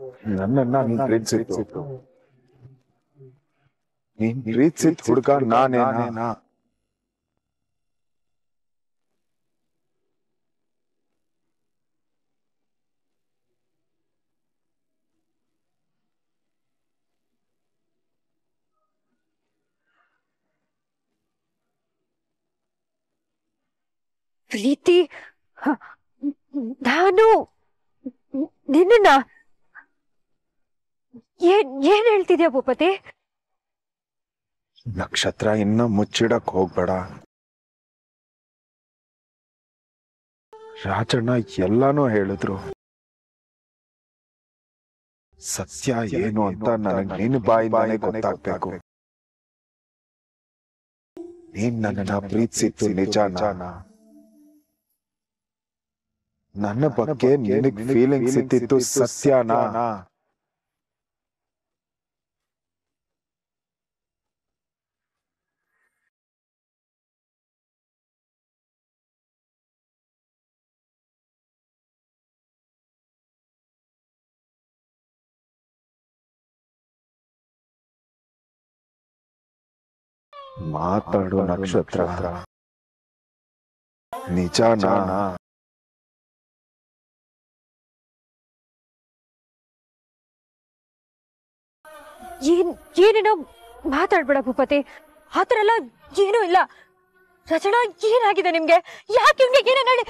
ನನ್ನನ್ನ ನೀನ್ ಪ್ರೀತಿಸಿದ್ದು ನೀನ್ ಪ್ರೀತಿಸಿದ ಹುಡುಗ ನಾನೇನಾ ಪ್ರೀತಿ ಹ, ನಾನು ನಿನ್ನ ಏನ್ ಏನ್ ಹೇಳ್ತಿದ್ಯಾ ಭೂಪತಿ ನಕ್ಷತ್ರ ಇನ್ನ ಮುಚ್ಚಿಡಕ್ ಹೋಗ್ಬೇಡ ರಾಜಣ್ಣ ಎಲ್ಲಾನು ಹೇಳಿದ್ರು ಸತ್ಯ ಏನು ಅಂತ ನನಗ್ ನಿನ್ನ ಬಾಯಿಂದಾನೆ ಗೊತ್ತಾಗ್ಬೇಕು ನೀನ್ ನನ್ನ ಪ್ರೀತಿಸಿದ್ದು ನಿಜಾನ ನನ್ನ ಬಗ್ಗೆ ನಿನಗ್ ಫೀಲಿಂಗ್ಸ್ ಇದ್ದಿದ್ದು ಸತ್ಯನಾ ಮಾತಾಡು ನಕ್ಷತ್ರ ನಿಜಾನಾ ಏನ್ ಏನೇನೋ ಮಾತಾಡ್ಬೇಡ ಭೂಪತಿ ಆತರ ಎಲ್ಲ ಏನೂ ಇಲ್ಲ ರಚನಾ ಏನಾಗಿದೆ ನಿಮ್ಗೆ ಯಾಕೆ ನಿಮ್ಗೆ ಏನೇನ್ ಹೇಳಿ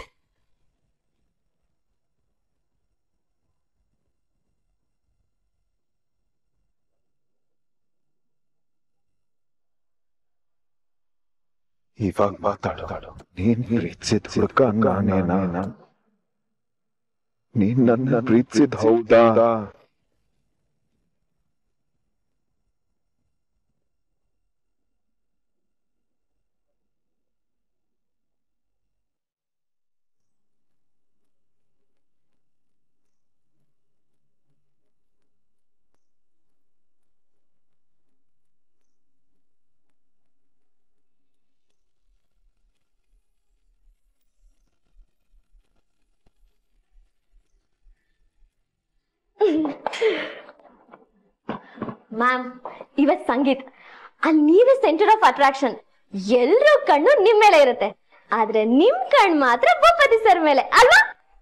ಇವಾಗ ಮಾತಾಡು ನೀನ್ ಪ್ರೀತಿಸಿದ ಹುಡುಕ ನಾನೇನಾ ನೀನ್ ನನ್ನ ಪ್ರೀತಿಸಿದ ಹೌದಾ ಮ್ಯಾಮ್ ಇವತ್ ಸಂಗೀತ್ ಅಲ್ಲಿ ನೀವೇ ಸೆಂಟರ್ ಆಫ್ ಅಟ್ರಾಕ್ಷನ್ ಎಲ್ರೂ ಕಣ್ಣು ನಿಮ್ ಮೇಲೆ ಇರುತ್ತೆ ಆದ್ರೆ ನಿಮ್ ಕಣ್ ಮಾತ್ರ ಭೂಪತಿ ಸರ್ ಮೇಲೆ ಅಲ್ವಾ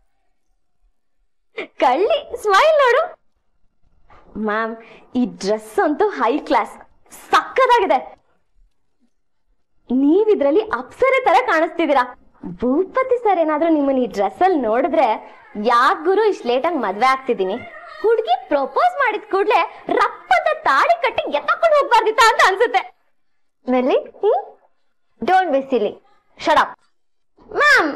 ಕಳ್ಳಿ ಸ್ಮೈಲ್ ನೋಡು ಮ್ಯಾಮ್ ಈ ಡ್ರೆಸ್ ಅಂತೂ ಹೈ ಕ್ಲಾಸ್ ಸಕ್ಕದಾಗಿದೆ ನೀವಿದ್ರಲ್ಲಿ ಅಪ್ಸರೆ ತರ ಕಾಣಿಸ್ತಿದ್ದೀರಾ ಭೂಪತಿ ಸರ್ ಏನಾದ್ರೂ ನಿಮ್ಮನ್ನ ಈ ಡ್ರೆಸ್ ಅಲ್ಲಿ ನೋಡಿದ್ರೆ ಯಾಕ್ ಗುರು ಇಷ್ಟು ಲೇಟಾಗಿ ಮದ್ವೆ ಆಗ್ತಿದ್ದೀನಿ ಹುಡುಗಿ ಪ್ರಪೋಸ್ ಮಾಡಿದ ಕೂಡ್ಲೆ ರಪ್ಪದ ತಾಳಿ ಕಟ್ಟಿ ಎತ್ತಕೊಂಡು ಹೋಗ್ಬಾರ್ದಿತ್ತ ಅಂತ ಅನ್ಸುತ್ತೆ Melli don't be silly shut up ma'am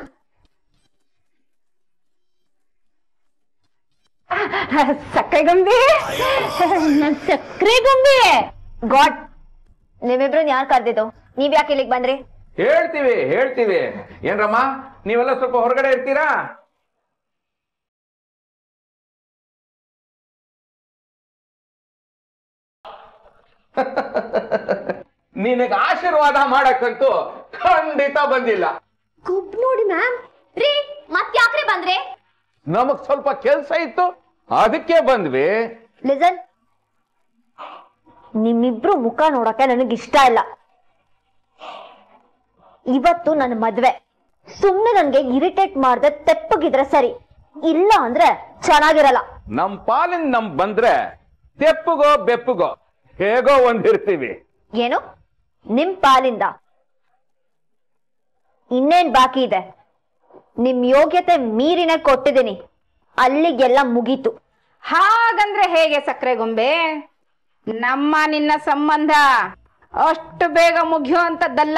ಸಕ್ಕರೆ ಗೊಂಬೆ ನನ್ ಸಕ್ರೆ ಗೊಂಬೆ ಗಾಡ್ ನೀವಿಬ್ರು ಯಾರು ಕರ್ದಿದ್ದು ನೀವ್ ಯಾಕೆ ಇಲ್ಲಿಗೆ ಬಂದ್ರಿ ಹೇಳ್ತೀವಿ ಹೇಳ್ತೀವಿ ಏನ್ರಮ್ಮ ನೀವೆಲ್ಲ ಸ್ವಲ್ಪ ಹೊರಗಡೆ ಇರ್ತೀರಾ ನಿನಗೆ ಆಶೀರ್ವಾದ ಮಾಡಕ್ಕಂತೂ ಖಂಡಿತ ಬಂದಿಲ್ಲ ಗುಬ್ ನೋಡಿ ಮ್ಯಾಮ್ ರೀ ಮತ್ ಯಾಕ್ರಿ ಬಂದ್ರಿ ನಮಗ್ ಸ್ವಲ್ಪ ಕೆಲ್ಸ ಇತ್ತು ಅದಕ್ಕೆ ಬಂದ್ವಿ ಲಿಸನ್ ನಿಮ್ಮಿಬ್ರು ಮುಖ ನೋಡಕ್ಕೆ ನನಗೆ ಇಷ್ಟ ಇಲ್ಲ ಇವತ್ತು ನನ್ನ ಮದ್ವೆ ಸುಮ್ನೆ ನನ್ಗೆ ಇರಿಟೇಟ್ ಮಾಡ್ದೆ ತೆಪ್ಪಗಿದ್ರೆ ಸರಿ ಇಲ್ಲ ಅಂದ್ರೆ ಚೆನ್ನಾಗಿರಲ್ಲ ನಮ್ ಪಾಲಿನ ನಮ್ ಬಂದ್ರೆ ತೆಪ್ಪುಗೋ ಬೆಪ್ಪುಗೋ ಹೇಗೋ ಒಂದಿರ್ತೀವಿ ಏನು ನಿಮ್ ಪಾಲಿಂದ ಇನ್ನೇನ್ ಬಾಕಿ ಇದೆ ನಿಮ್ ಯೋಗ್ಯತೆ ಮೀರಿನೇ ಕೊಟ್ಟಿದ್ದೀನಿ ಅಲ್ಲಿಗೆಲ್ಲ ಮುಗೀತು ಹಾಗಂದ್ರೆ ಹೇಗೆ ಸಕ್ಕರೆ ಗೊಂಬೆ ನಮ್ಮ ನಿನ್ನ ಸಂಬಂಧ ಅಷ್ಟು ಬೇಗ ಮುಗಿಯುವಂಥದ್ದಲ್ಲ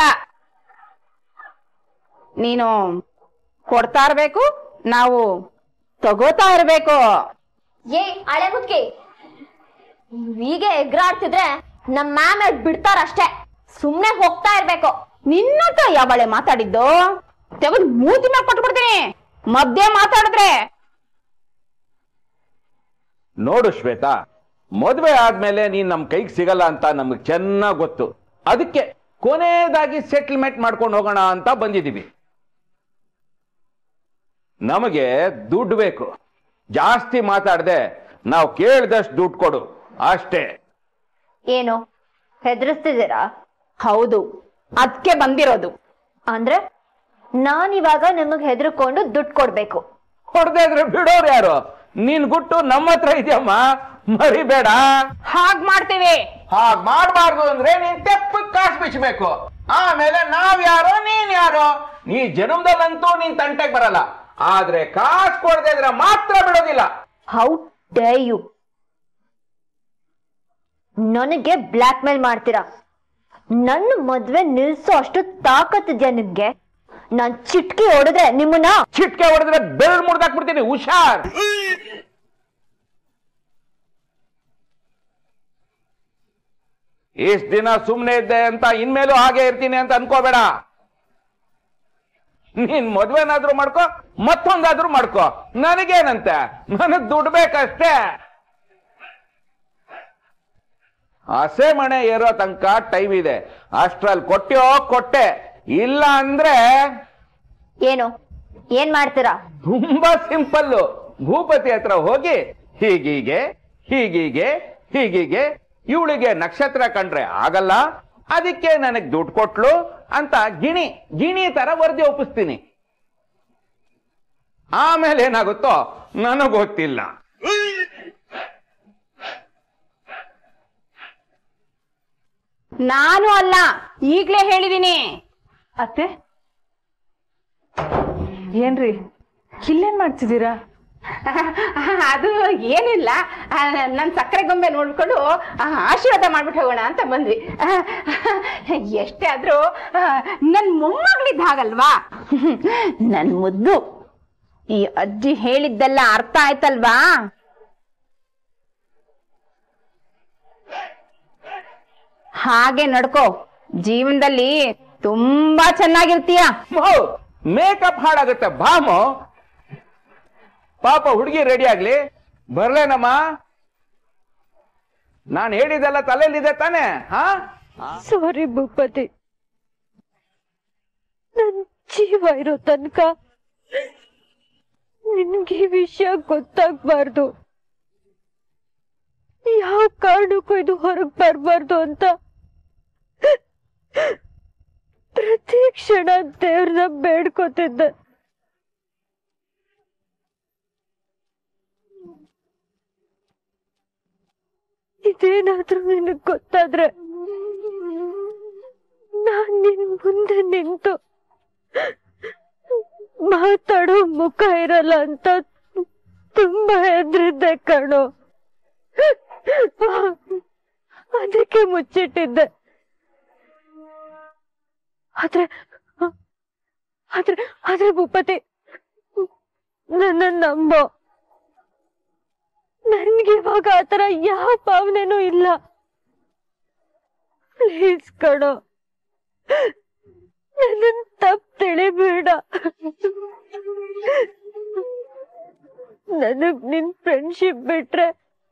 ನೀನು ಕೊಡ್ತಾ ಇರ್ಬೇಕು ನಾವು ತಗೋತಾ ಇರ್ಬೇಕು ಏ ಹಳೆ ಮುದ್ಕಿ ಹೀಗೆ ಎಗ್ರಾಡ್ತಿದ್ರೆ ನಮ್ ಮ್ಯಾಮ್ ಬಿಡ್ತಾರಷ್ಟೇ ಸುಮ್ನೆ ಹೋಗ್ತಾ ಇರ್ಬೇಕು ನಿನ್ನಂತ ಯಾವಳೆ ಮಾತಾಡಿದ್ದು ತೆಗೆದು ಮೂತಿ ಮೇಲೆ ಕೊಟ್ಬಿಡ್ತೀನಿ ಮಧ್ಯೆ ಮಾತಾಡಿದ್ರೆ ನೋಡು ಶ್ವೇತಾ ಮದುವೆ ಆದ್ಮೇಲೆ ನೀನ್ ನಮ್ ಕೈಗೆ ಸಿಗಲ್ಲ ಅಂತ ನಮ್ಗೆ ಚೆನ್ನಾಗ್ ಗೊತ್ತು ಅದಕ್ಕೆ ಕೊನೆಯದಾಗಿ ಸೆಟಲ್ಮೆಂಟ್ ಮಾಡ್ಕೊಂಡು ಹೋಗೋಣ ಅಂತ ಬಂದಿದೀವಿ ನಮಗೆ ದುಡ್ಡು ಬೇಕು ಜಾಸ್ತಿ ಮಾತಾಡದೆ ನಾವು ಕೇಳಿದಷ್ಟು ದುಡ್ಡು ಕೊಡು ಅಷ್ಟೇ ಏನು ಹೆದರಿಸ್ತಿದ್ದೀರಾ ಹೌದು ಅದಕ್ಕೆ ಬಂದಿರೋದು ಅಂದ್ರೆ ನಾನಿವಾಗ ನಿಮಗ್ ಹೆದರ್ಕೊಂಡು ದುಡ್ಡು ಕೊಡ್ಬೇಕು ಕೊಡದೆ ಇದ್ರೆ ಬಿಡೋರು ಯಾರು ನೀನ್ ಗುಟ್ಟು ನಮ್ಮ ಹತ್ರ ಇದೆಯಮ್ಮ ಮರಿಬೇಡ ಹಾಗ್ ಮಾಡ್ತೇವೆ ಹಾಗ್ ಮಾಡ್ಬಾರ್ದು ಅಂದ್ರೆ ನೀನ್ ತೆಪ್ಪ ಕಾಸು ಬಿಚ್ಚಬೇಕು ಆಮೇಲೆ ನಾವ್ ಯಾರೋ ನೀನ್ ಯಾರೋ ನೀ ಜನ್ಮದಲ್ಲಂತೂ ನೀನ್ ತಂಟೆಗೆ ಬರಲ್ಲ ಆದ್ರೆ ಕಾಸು ಕೊಡದೆ ಇದ್ರೆ ಮಾತ್ರ ಬಿಡೋದಿಲ್ಲ ಹೌ ಡೇ ಯು ನನಗೆ ಬ್ಲ್ಯಾಕ್ ಮೇಲ್ ಮಾಡ್ತೀರಾ ನನ್ನ ಮದ್ವೆ ನಿಲ್ಸೋ ಅಷ್ಟು ತಾಕತ್ತಿದ್ಯಾ ನಿಮ್ಗೆ ನಾನ್ ಚಿಟ್ಕಿ ಹೊಡೆದ್ರೆ ನಿಮ್ಮನ್ನ ಚಿಟ್ಕೆ ಹೊಡೆದ್ರೆ ಬೆರಳು ಮುಡ್ದಾಕ್ಬಿಡ್ತೀನಿ ಹುಷಾರ್ ಇಷ್ಟ್ ದಿನ ಸುಮ್ನೆ ಇದ್ದೆ ಅಂತ ಇನ್ಮೇಲೂ ಹಾಗೆ ಇರ್ತೀನಿ ಅಂತ ಅನ್ಕೋಬೇಡ ನೀನ್ ಮದ್ವೆನಾದ್ರೂ ಮಾಡ್ಕೋ ಮತ್ತೊಂದಾದ್ರೂ ಮಾಡ್ಕೋ ನನಗೇನಂತೆ ನನಗ್ ದುಡ್ಡು ಬೇಕಷ್ಟೇ ಹಸೆ ಮಣೆ ಏರೋ ತನಕ ಟೈಮ್ ಇದೆ ಅಷ್ಟ್ರಲ್ಲಿ ಕೊಟ್ಟ್ಯೋ ಕೊಟ್ಟೆ ಇಲ್ಲ ಅಂದ್ರೆ ಏನು ಏನ್ ಮಾಡ್ತೀರಾ ತುಂಬಾ ಸಿಂಪಲ್ಲು ಭೂಪತಿ ಹತ್ರ ಹೋಗಿ ಹೀಗೀಗೆ ಹೀಗೀಗೆ ಹೀಗೀಗೆ ಇವಳಿಗೆ ನಕ್ಷತ್ರ ಕಂಡ್ರೆ ಆಗಲ್ಲ ಅದಕ್ಕೆ ನನಗ್ ದುಡ್ಡು ಕೊಟ್ಲು ಅಂತ ಗಿಣಿ ಗಿಣಿ ತರ ವರದಿ ಒಪ್ಪಿಸ್ತೀನಿ ಆಮೇಲೆ ಏನಾಗುತ್ತೋ ನನಗ್ ಗೊತ್ತಿಲ್ಲ ನಾನು ಅಲ್ಲ ಈಗ್ಲೇ ಹೇಳಿದೀನಿ ಅತ್ತೆ ಏನ್ರಿ ಇಲ್ಲೇನ್ ಮಾಡ್ತಿದ್ದೀರಾ ಅದು ಏನಿಲ್ಲ ಆ, ನನ್ ಸಕ್ಕರೆ ಗೊಂಬೆ ನೋಡ್ಕೊಂಡು ಆ, ಆಶೀರ್ವಾದ ಮಾಡ್ಬಿಟ್ಟು ಹೋಗೋಣ ಅಂತ ಬಂದ್ವಿ ಆ, ಎಷ್ಟೇ ಆದ್ರೂ ಆ, ನನ್ ಮೊಮ್ಮಗಳಿದ್ದ ಹಾಗಲ್ವಾ ನನ್ ಮುದ್ದು ಈ ಅಜ್ಜಿ ಹೇಳಿದ್ದೆಲ್ಲ ಅರ್ಥ ಆಯ್ತಲ್ವಾ ಹಾಗೆ ನಡ್ಕೋ ಜೀವನದಲ್ಲಿ ತುಂಬಾ ಚೆನ್ನಾಗಿರ್ತೀಯ ಮೇಕಪ್ ಹಾಳಾಗುತ್ತೆ ಬಾಮು ಪಾಪ ಹುಡುಗಿ ರೆಡಿ ಆಗ್ಲಿ ಬರ್ಲೇನಮ್ಮ ನಾನು ಹೇಳಿದೆಲ್ಲ ತಲೆಯಲ್ಲಿದೆ ತಾನೆ ಹಾ ಸಾರಿ ಭೂಪತಿ ನನ್ ಜೀವ ಇರೋ ತನಕ ನಿನ್ಗೆ ಈ ವಿಷಯ ಗೊತ್ತಾಗ್ಬಾರ್ದು ಯಾವ ಕಾರಣಕ್ಕೂ ಇದು ಹೊರಗ್ ಬರ್ಬಾರ್ದು ಅಂತ ಪ್ರತಿ ಕ್ಷಣ ದೇವ್ರನ್ನ ಬೇಡ್ಕೋತಿದ್ದೆ ಇದೇನಾದ್ರೂ ನಿನಗ್ ಗೊತ್ತಾದ್ರೆ ನಾನ್ ನಿನ್ ಮುಂದೆ ನಿಂತು ಮಾತಾಡೋ ಮುಖ ಇರಲ್ಲ ಅಂತ ತುಂಬಾ ಹೆದ್ರಿದ್ದೆ ಕಣೋ ಅದಕ್ಕೆ ಮುಚ್ಚಿಟ್ಟಿದ್ದೆ ಆದ್ರೆ ಆದ್ರೆ ಆದ್ರೆ ಭೂಪತಿ ನನ್ನ ನಂಬೋ ನನ್ಗೆ ಇವಾಗ ಆತರ ಯಾವ ಭಾವನೆನೂ ಇಲ್ಲ ಪ್ಲೀಸ್ ಕಣೋ ನನ್ನ ತಪ್ಪು ತಿಳಿಬೇಡ ನನಗ್ ನಿನ್ ಫ್ರೆಂಡ್ಶಿಪ್ ಬಿಟ್ರೆ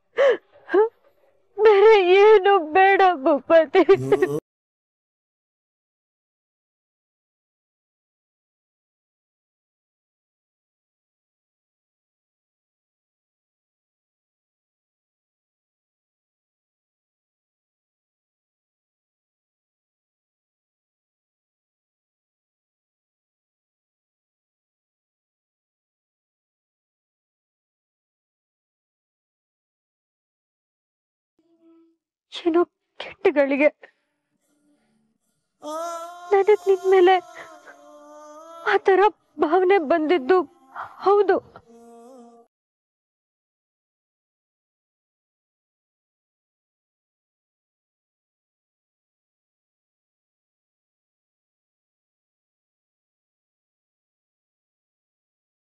ಬೇರೆ ಏನು ಬೇಡ ಭೂಪತಿ ಏನೋ ಕೆಟ್ಟಗಳಿಗೆ ನನಗ್ ನಿನ್ ಮೇಲೆ ಆ ತರ ಭಾವನೆ ಬಂದಿದ್ದು ಹೌದು